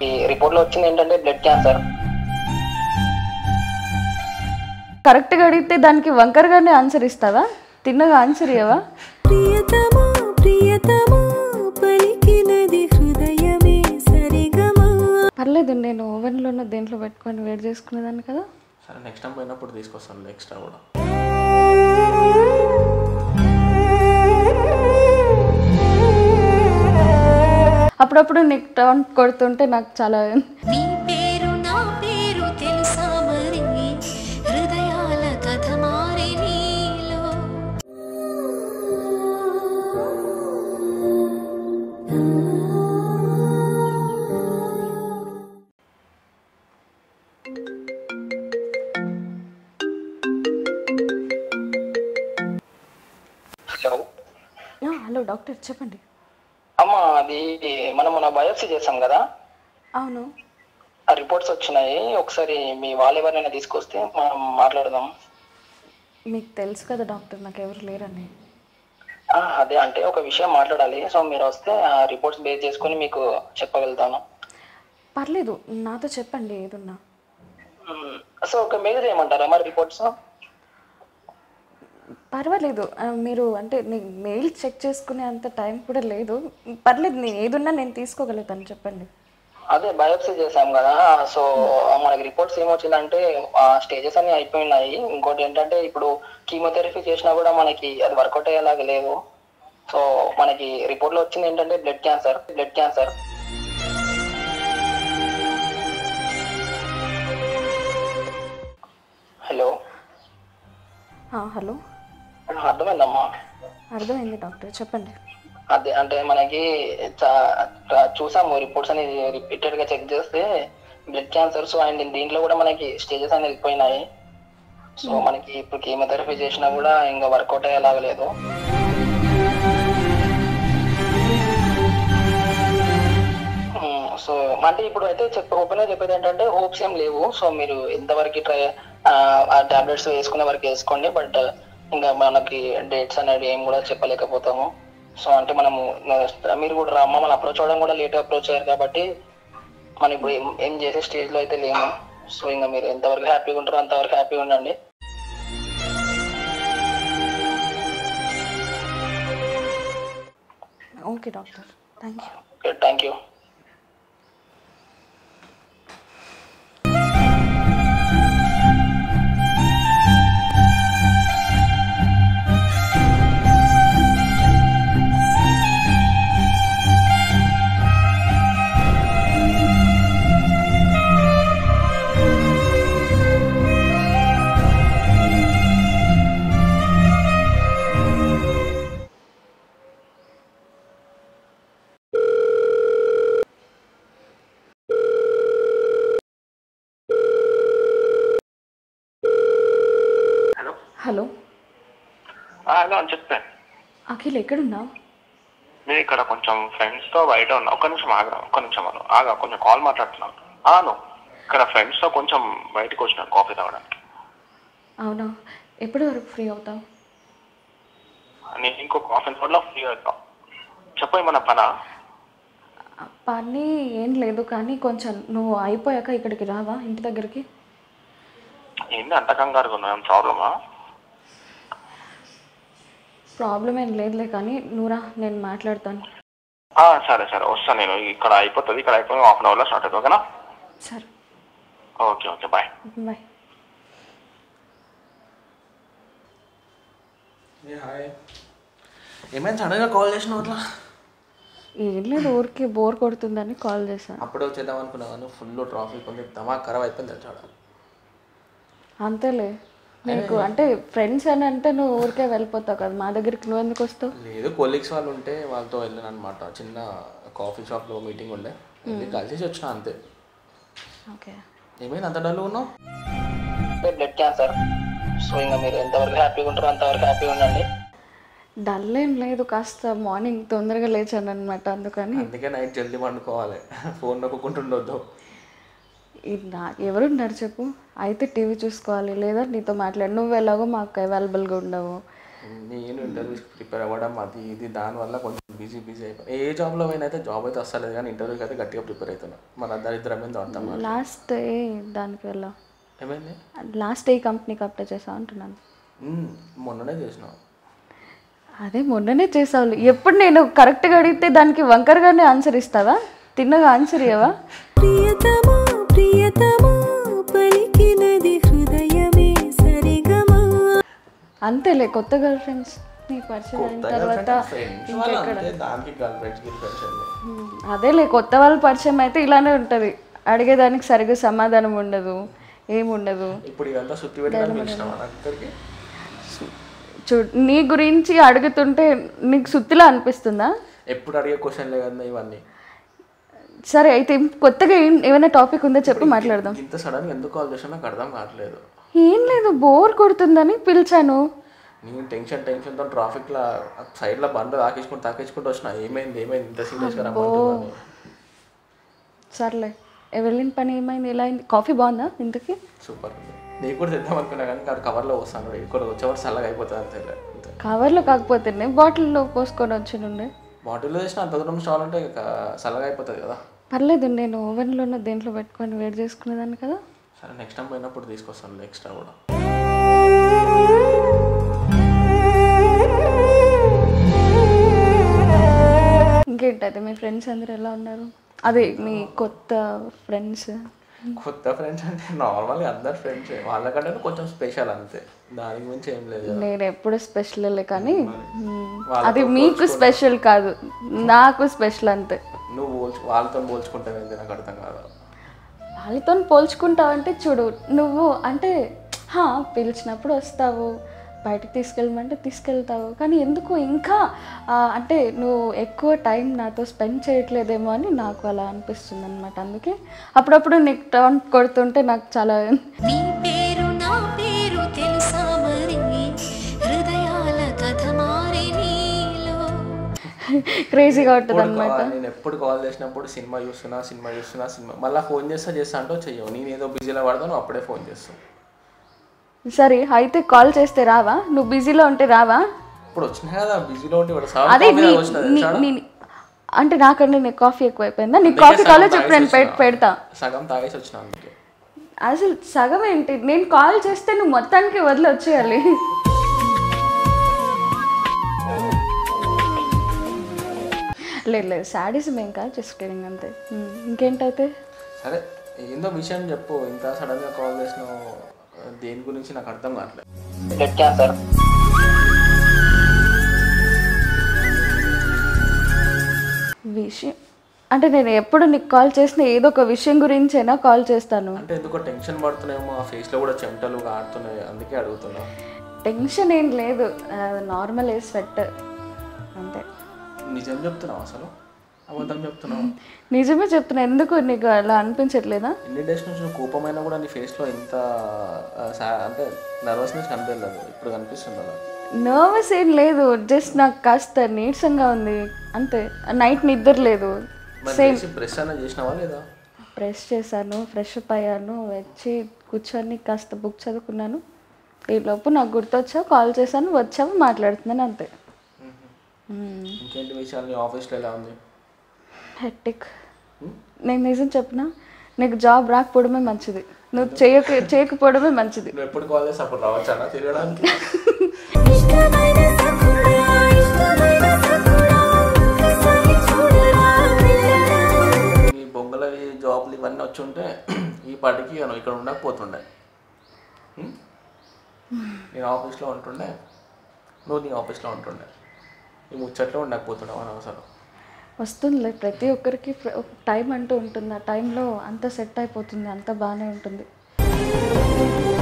ఈ రిపోర్ట్లో వచ్చింది ఏంటంటే బ్లడ్ క్యాన్సర్ కరెక్ట్గా అడిగితే దానికి వంకరగానే ఆన్సర్ ఇస్తావా తిన్నగా ఆన్సర్ ఇవ్వవా ప్రియతమా ప్రియతమా పలికినది హృదయమే సరిగమా పర్లేదు నేను ఓవెన్లో ఉన్న దేంట్లో పెట్టుకొని వేడి చేసుకునేదాన్ని కదా సరే నెక్స్ట్ టైం పోయినప్పుడు తీసుకొస్తాను ఎక్స్ట్రా కూడా అప్పుడప్పుడు నీకు టౌన్ కొడుతుంటే నాకు చాలా నీ పేరు నా పేరు తెలుసా మరి హృదయాల కథ మారి నీలో హలో ఆ, హలో డాక్టర్ చెప్పండి అమ్మ అది మనం మన బయోప్సీ చేసాం కదా అవును ఆ రిపోర్ట్స్ వచ్చినాయి ఒకసారి మీ వాళ్ళు ఎవరైనా తీసుకొస్తే మనం మాట్లాడదాం మీకు తెలుసు కదా డాక్టర్ నాకు ఎవరు లేరని ఆ, అదే అంటే ఒక విషయం మాట్లాడాలి సో మీరు వస్తే ఆ రిపోర్ట్స్ బేస్ చేసుకొని మీకు చెప్పగలుగుతాను పర్లేదు నాతో చెప్పండి ఏదున్నా మ్మ్. సో ఒక మెయిల్ చేయమంటారా మరి రిపోర్ట్స్ పర్వాలేదు ఆ, మీరు అంటే నేను మెయిల్ చెక్ చేసుకునే అంత టైం కూడా లేదు పర్లేదు నేను ఏదున్నా నేను తీసుకోగలుగుతాను చెప్పండి అదే బయోప్సీ చేసాం కదా సో మనకి రిపోర్ట్స్ ఏమొచ్చిందంటే ఆ స్టేజెస్ అన్ని అయిపోయినాయి ఇంకోటి ఏంటంటే ఇప్పుడు కీమోథెరపీ చేసినా కూడా మనకి అది వర్కౌట్ అయ్యేలాగా లేదు సో మనకి రిపోర్ట్ లో వచ్చింది ఏంటంటే blood cancer blood cancer hello ఆ, హలో అర్థమైందమ్మా అర్థమైంది డాక్టర్ చెప్పండి అదే అంటే మనకి చా- చా- చూసాము రిపోర్ట్స్ అనేది రిపీటెడ్ గా చెక్ చేస్తే బ్లడ్ క్యాన్సర్స్ అండ్ దీంట్లో కూడా మనకి స్టేజెస్ అనేది వెళ్ళిపోయినాయి సో మనకి ఇప్పుడు కీమోథెరపీ చేసినా కూడా ఇంకా వర్కౌట్ అయ్యేలాగా లేదు ఉమ్, సో అంటే ఇప్పుడు అయితే చెప్ప ఓపెన్ గా చెప్పేది ఏంటంటే హోప్స్ ఏం లేవు సో మీరు ఎంతవరకు ట్రై ఆ టాబ్లెట్స్ వేసుకునే వరకు వేసుకోండి బట్ ఇంకా మనకి డేట్స్ అనేది ఏం కూడా చెప్పలేకపోతాము సో అంటే మనము ఆ, మీరు కూడా రా- మమ్మల్ని అప్రోచ్ అవ్వడం కూడా లేట్ అప్రోచ్ అయ్యారు కాబట్టి మనం ఇప్పుడు ఏం ఏం చేసే స్టేజ్ లో అయితే లేము సో ఇంకా మీరు ఎంతవరకు హ్యాపీగా ఉంటారో అంతవరకు హ్యాపీగా ఉండండి okay doctor thank you thank you hello hello hello అని చెప్పాను అఖిల్ ఎక్కడున్నావు నేను ఇక్కడ కొంచెం ఫ్రెండ్స్ తో బయట ఉన్నా ఒక్క నిమిషం ఆగా ఒక్క నిమిషం అను ఆగా కొంచెం కాల్ మాట్లాడుతున్నాను ఆను ఇక్కడ ఫ్రెండ్స్ తో కొంచెం బయటకు వచ్చిన కాఫీ తాగడానికి అవునా ఎప్పటి వరకు ఫ్రీ అవుతావు నేను ఇంకో కాఫీ లో ఫ్రీ అవుతాం చెప్పు ఏమన్నా పనా ఆ, పని ఏం లేదు కానీ కొంచెం నువ్వు అయిపోయాక ఇక్కడికి రావా ఇంటి దగ్గరికి ఏంది అంత కంగారుగా ఉన్నా ప్రాబ్లమా ప్రాబ్లం ఏం లేదులే కానీ నువ్వురా నేను మాట్లాడతాను సరే సరే వస్తాను నేను ఇక్కడ అయిపోతుంది ఇక్కడ అయిపోయి హాఫ్ అన్ అవర్లో స్టార్ట్ అవుతుంది ఓకేనా సరే okay okay bye bye hi ఏమైనా సడన్గా కాల్ చేసిన అట్లా ఏం లేదు ఊరికి బోర్ కొడుతుందని కాల్ చేశాను అప్పుడే వచ్చేద్దాం అనుకున్నా కానీ ఫుల్ ట్రాఫిక్ ఉంది దమాక్ ఖరాబ్ అయిపోయింది తెలుసా అంతేలే నీకు అంటే ఫ్రెండ్స్ అని అంటే నువ్వు ఊరికే వెళ్ళిపోతావు కదా మా దగ్గరికి నువ్వు ఎందుకు వస్తావు లేదు కొలీగ్స్ వాళ్ళు ఉంటే వాళ్ళతో వెళ్ళాను అనమాట చిన్న కాఫీ షాప్లో మీటింగ్ ఉండే వెళ్ళి కలిసి వచ్చిన అంతే ఓకే ఏమైంది అంత డల్ ఉన్నావు బ్లడ్ క్యాన్సర్ సో ఇంకా మీరు ఎంతవరకు హ్యాపీగా ఉంటారో అంతవరకు హ్యాపీగా ఉండండి డల్ ఏం లేదు కాస్త మార్నింగ్ తొందరగా లేచాను అనమాట అందుకని అందుకే నైట్ జల్దీ పండుకోవాలి ఫోన్ నొక్కుంటుండొద్దు ఇది నా ఎవరున్నారు చెప్పు అయితే టీవీ చూసుకోవాలి లేదా నీతో మాట్లాడు నువ్వు ఎలాగో మాకు అవైలబుల్గా ఉండవు నేను ఇంటర్వ్యూస్కి ప్రిపేర్ అవ్వడం అది ఇది దానివల్ల కొంచెం బిజీ బిజీ అయిపోయి ఏ జాబ్లో అయినా అయితే జాబ్ అయితే వస్తలేదు కానీ ఇంటర్వ్యూకి అయితే గట్టిగా ప్రిపేర్ అవుతున్నా మన దరిద్రం మీద అర్థం కాదు. లాస్ట్ ఏ దానికి వెళ్ళా ఏమైంది లాస్ట్ ఏ కంపెనీకి అప్లై చేసా అంటున్నాను మ్మ్, మొన్ననే చేసినావు అదే మొన్ననే చేసావు ఎప్పుడు నేను కరెక్ట్గా అడిగితే దానికి వంకరగానే ఆన్సర్ ఇస్తావా తిన్నగా ఆన్సర్ ఇవ్వవా ప్రియతమా ప్రియతమా పలికినది హృదయమే సరిగమా అంతేలే కొత్త గర్ల్ ఫ్రెండ్స్ నీ పరిచయం అయిన తర్వాత ఫ్రెండ్స్ వాళ్ళు అంతే దానికి గర్ల్ ఫ్రెండ్స్ గిల్ ఫ్రెండ్స్ అండి ఉమ్, అదేలే కొత్త వాళ్ళ పరిచయం అయితే ఇలానే ఉంటుంది అడిగేదానికి సరిగ్గా సమాధానం ఉండదు ఏముండదు ఇప్పుడు ఇదంతా సుత్తి పెట్టడానికి పిలిచినావా నాకు ఇక్కడికి చూ నీ గురించి అడుగుతుంటే నీకు సుత్తిలా అనిపిస్తుందా ఎప్పుడు అడిగే క్వశ్చన్లే కదా ఇవన్నీ సరే అయితే కొత్తగా ఏం ఏమైనా టాపిక్ ఉందో చెప్పి మాట్లాడదాం ఇంత సడన్గా ఎందుకు కాల్ చేసినా నాకు అర్థం కావట్లేదు ఏం లేదు బోర్ కొడుతుందని పిలిచాను నేను టెన్షన్ టెన్షన్తో ట్రాఫిక్లో సైడ్లో బండ్లు తాకించుకుంటూ తాకించుకుంటూ వచ్చిన ఏమైంది ఏమైంది ఇంత సీరియస్గా రమ్మంటున్నాను సర్లే ఏ వెళ్ళిన పని ఏమైంది ఎలా అయింది కాఫీ బాగుందా ఇంతకీ సూపర్ ఉంది నీకు కూడా తెద్దాం అనుకున్నా కానీ అది కవర్లో వస్తాను ఇక్కడ వచ్చేవారు చల్లగా అయిపోతుంది అంతే అంతే కవర్లో కాకపోతేనే బాటిల్లో పోసుకొని వచ్చి నుండే బాటిల్లో చేసిన అంత దూరం స్టాల్ అంటే ఇక చల్లగా అయిపోతుంది కదా పర్లేదు నేను ఓవెన్లోనూ దేంట్లో పెట్టుకొని వేడి చేసుకునేదాన్ని కదా సరే నెక్స్ట్ టైం పోయినప్పుడు తీసుకొస్తాను ఎక్స్ట్రా కూడా ఇంకేంటైతే మీ ఫ్రెండ్స్ అందరు ఎలా ఉన్నారు అదే మీ కొత్త ఫ్రెండ్స్ కొత్త ఫ్రెండ్స్ అంటే నార్మల్గా అందరు ఫ్రెండ్స్ వాళ్ళకంటే కొంచెం స్పెషల్ అంతే దాని గురించి ఏం లేదు కదా. నేను ఎప్పుడు స్పెషల్ కానీ మ్మ్, అది మీకు స్పెషల్ కాదు నాకు స్పెషల్ అంతే నువ్వు పోల్చు వాళ్ళతో పోల్చుకుంటావు ఏంటి నాకు అర్థం కాదు వాళ్ళతో పోల్చుకుంటావంటే చూడు నువ్వు అంటే హా పిలిచినప్పుడు వస్తావు బయటకు తీసుకెళ్ళమంటే తీసుకెళ్తావు కానీ ఎందుకు ఇంకా ఆ, అంటే నువ్వు ఎక్కువ టైం నాతో స్పెండ్ చేయట్లేదేమో అని నాకు అలా అనిపిస్తుంది అనమాట అందుకే అప్పుడప్పుడు నీకు టర్న్ కొడుతుంటే నాకు చాలా నీ పేరు నా పేరు తెలుసా మరి హృదయాల కథ మారి నీలో క్రేజీగా ఉంటుంది ఎప్పుడు అనమాట call- నేను ఎప్పుడు కాల్ చేసినప్పుడు సినిమా చూస్తున్నా సినిమా చూస్తున్నా సినిమా మళ్ళీ ఫోన్ చేస్తా చేస్తా అంటూ చెయ్యవు నేను ఏదో బిజీలో పడతాను అప్పుడే ఫోన్ చేస్తాను సరే అయితే కాల్ చేస్తే రావా నువ్వు బిజీలో ఉంటే రావా ఇప్పుడు వచ్చినాయి కదా బిజీలో ఉంటే వాడు అదే సాగు నీ వచ్చినది నీ- తెలుసాడా? నీ- అంటే నాకంటే నీకు కాఫీ ఎక్కువైపోయిందా నీకు అందుకే కాఫీ సగం కావాలో చెప్పు నేను తాగేసి పెట్- వచ్చినా. పెడతా సగం తాగేసి వచ్చిన అందుకే అసలు సగం ఏంటి నేను కాల్ చేస్తే నువ్వు మొత్తానికి వదిలి వచ్చేయాలి లేదు లేదు సాడీసం ఏం కాదు జస్ట్ కిడింగ్ అంతే ఉమ్, ఇంకేంటైతే సరే ఏందో విషయం చెప్పు ఇంత సడన్గా కాల్ చేసినావు దేని గురించి నాకు అర్థం కావట్లేదు బ్లడ్ క్యాన్సర్ విషయం అంటే నేను ఎప్పుడు నీకు కాల్ చేసిన ఏదో ఒక విషయం గురించైనా కాల్ చేస్తాను అంటే ఎందుకో టెన్షన్ పడుతున్నాయేమో ఆ ఫేస్లో కూడా చెమటలు కారుతున్నాయి అందుకే అడుగుతున్నా టెన్షన్ ఏం లేదు నార్మల్ ఏ స్వెట్ అంతే నిజం చెప్తున్నావు అసలు అబద్ధం చెప్తున్నావు నిజమే చెప్తున్నా ఎందుకు నీకు అలా అనిపించట్లేదా ఎన్ని డేస్ నుంచి నువ్వు కోపమైనా కూడా నీ ఫేస్లో ఇంత ఆ, సా- అంటే నర్వస్నెస్ కనిపించలేదు ఇప్పుడు కనిపిస్తుంది అలా నర్వస్ ఏం లేదు జస్ట్ నాకు కాస్త నీరసంగా ఉంది అంతే నైట్ నిద్ర లేదు మరి లేచి బ్రష్ అన్న చేసినావా లేదా బ్రష్ చేశాను ఫ్రెష్ అప్ అయ్యాను వచ్చి కూర్చొని కాస్త బుక్ చదువుకున్నాను ఈలోపు నాకు గుర్తొచ్చావు కాల్ చేశాను వచ్చావు మాట్లాడుతున్నాను అంతే ఇంకేంటి విషయాలు నీ ఆఫీస్లో ఎలా ఉంది హెక్టిక్ నేను నిజం చెప్పిన నీకు జాబ్ రాకపోవడమే మంచిది నువ్వు చేయక చేయకపోవడమే మంచిది నువ్వు ఎప్పుడు కాల్ చేసి అప్పుడు రావచ్చా తిరగడానికి ఇష్టమైన సఖుడా ఇష్టమైన సఖుడా ఒక్కసారి చూడరా వెళ్ళరా నీ బొంగలవి జాబ్లు ఇవన్నీ వచ్చి ఉంటే ఈ పాటికి నువ్వు ఇక్కడ ఉండకపోతుండే ఉం? నేను ఆఫీస్లో ఉంటుండే నువ్వు నీ ఆఫీస్లో ఉంటుండే ఈ ముచ్చట్లో ఉండకపోతుండే అనవసరం వస్తుందిలే ప్రతి ఒక్కరికి ప్ర- ఒక టైం అంటూ ఉంటుంది ఆ టైంలో అంత సెట్ అయిపోతుంది అంత బాగానే ఉంటుంది